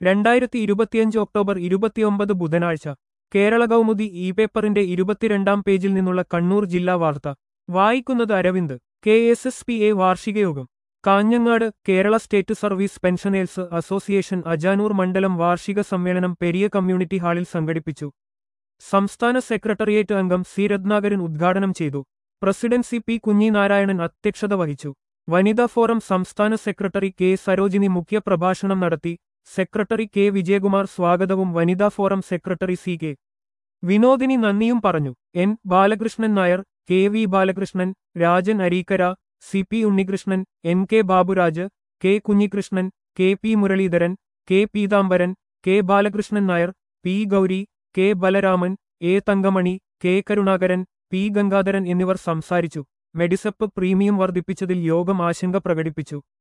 രണ്ടായിരത്തി ഇരുപത്തിയഞ്ച് ഒക്ടോബർ ഇരുപത്തിയൊമ്പത് ബുധനാഴ്ച കേരള കൗമുദി ഇ പേപ്പറിന്റെ ഇരുപത്തിരണ്ടാം പേജിൽ നിന്നുള്ള കണ്ണൂർ ജില്ലാ വാർത്ത വായിക്കുന്നത് Aravind K S S P A വാർഷികയോഗം Kanhangad Kerala State Service Pensioners Association Ajanur മണ്ഡലം വാർഷിക സമ്മേളനം പെരിയ കമ്മ്യൂണിറ്റി ഹാളിൽ സംഘടിപ്പിച്ചു സംസ്ഥാന സെക്രട്ടേറിയറ്റ് അംഗം സി രത്നാകരൻ ഉദ്ഘാടനം ചെയ്തു പ്രസിഡന്റ് സി പി കുഞ്ഞിനാരായണൻ അധ്യക്ഷത വഹിച്ചു വനിതാ ഫോറം സംസ്ഥാന സെക്രട്ടറി കെ സരോജിനി മുഖ്യപ്രഭാഷണം നടത്തി സെക്രട്ടറി കെ വിജയകുമാർ സ്വാഗതവും വനിതാ forum secretary C K Vinodini നന്ദിയും പറഞ്ഞു N Balakrishnan Nair K V Balakrishnan Rajan Areekkara C P Unnikrishnan N K Baburaj K Kunhikrishnan K P Muraleedharan K Peethambaran K Balakrishnan Nair P Gauri K Balaraman A Thankamani K Karunakaran P Gangadharan എന്നിവർ സംസാരിച്ചു മെഡിസപ്പ് പ്രീമിയം വർദ്ധിപ്പിച്ചതിൽ യോഗം ആശങ്ക പ്രകടിപ്പിച്ചു